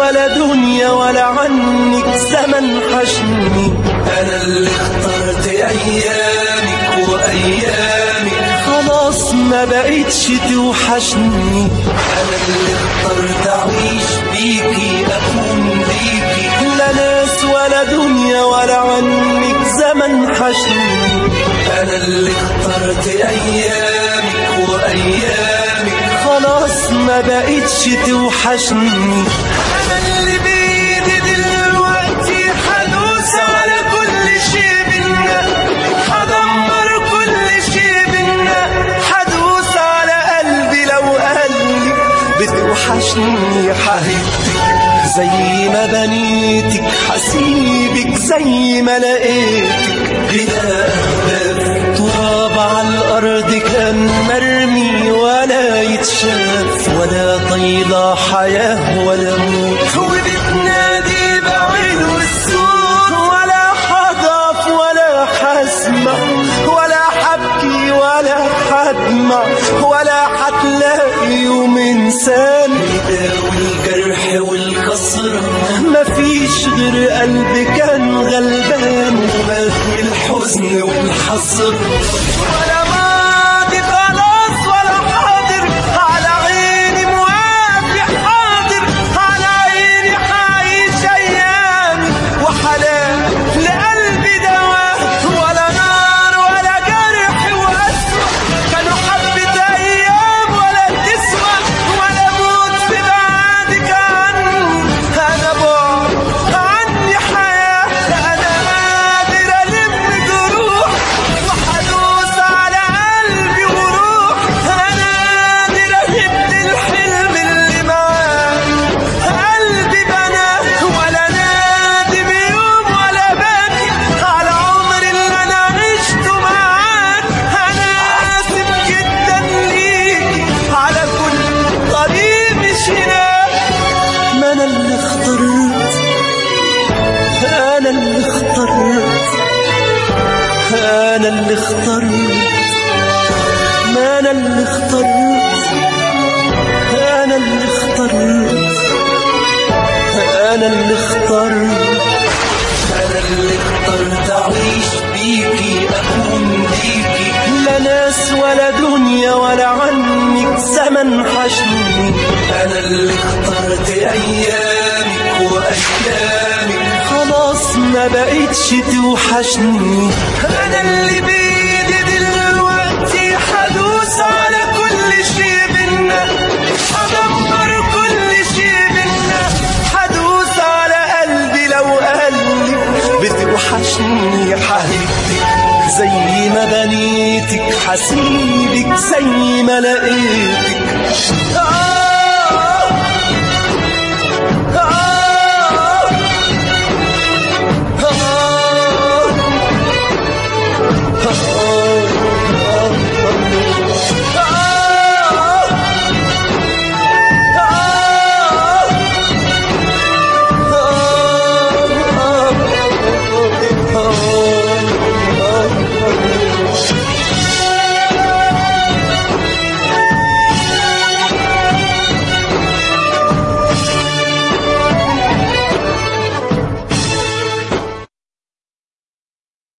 ولا دنيا ولا عنك زمن حشني أنا اللي اخترت أيامك وأيامك خلاص ما بقتش توحشني أنا اللي اخترت أعيش بيكي أكون بيكي لا ناس ولا دنيا ولا عنك زمن حشني أنا اللي اخترت أيامك وأيامك خلاص ما بقتش توحشني أنا اللي بإيدي دلوقتي حدوس على كل شيء بينا هدمر كل شيء بينا هدوس على قلبي لو قلبي بتوحشني حبيبتك زي ما بنيتك حسيبك زي ما لقيتك بلا أهداف تراب على الأرض كان مرمي ولا يتشاف ولا طيلة حياة ولا موت وبتنادي بعين والسور ولا حضف ولا حسمع ولا حبكي ولا حدمع ولا حتلاقي يوم انسان يداوي الجرح والكسرة مفيش غير قلبي كان غلبان وملء الحزن والحسرة ولا ماضي خلاص ولا حاضر على عيني موافق حاضر على عيني حعيش ايامي وحنان لقلبي دواء ولا نار ولا جرح واسوء كانوا حبة ايام ولا تسوى ولا موت في بعدك عني انا بعد عني حياة انا قادر الم جروح وحدوس على قلبي وروح انا قادر اهد الحلم اللي معاه قلبي بناه ولا نادم يوم ولا باكي على عمر اللي انا عشته معاك انا اسف جدا ليكي على كل طريق مشيناه ما انا اللي اخترت انا اللي اخترت انا اللي اخترت ما انا اللي اخترت انا اللي اخترت انا اللي اخترت أنا اللي اخترت أعيش بيكي أكون بيكي لا ناس ولا دنيا ولا عنك زمن حشني أنا اللي اخترت أيامك وأيامك خلاص ما بقتش توحشني أنا اللي بإيدي دلوقتي حدوس على كل شيء بينا هدمر كل شيء بينا هدوس على قلبي لو قلبي بتوحشني حبيبتك زي ما بنيتك حسيبك زي ما لقيتك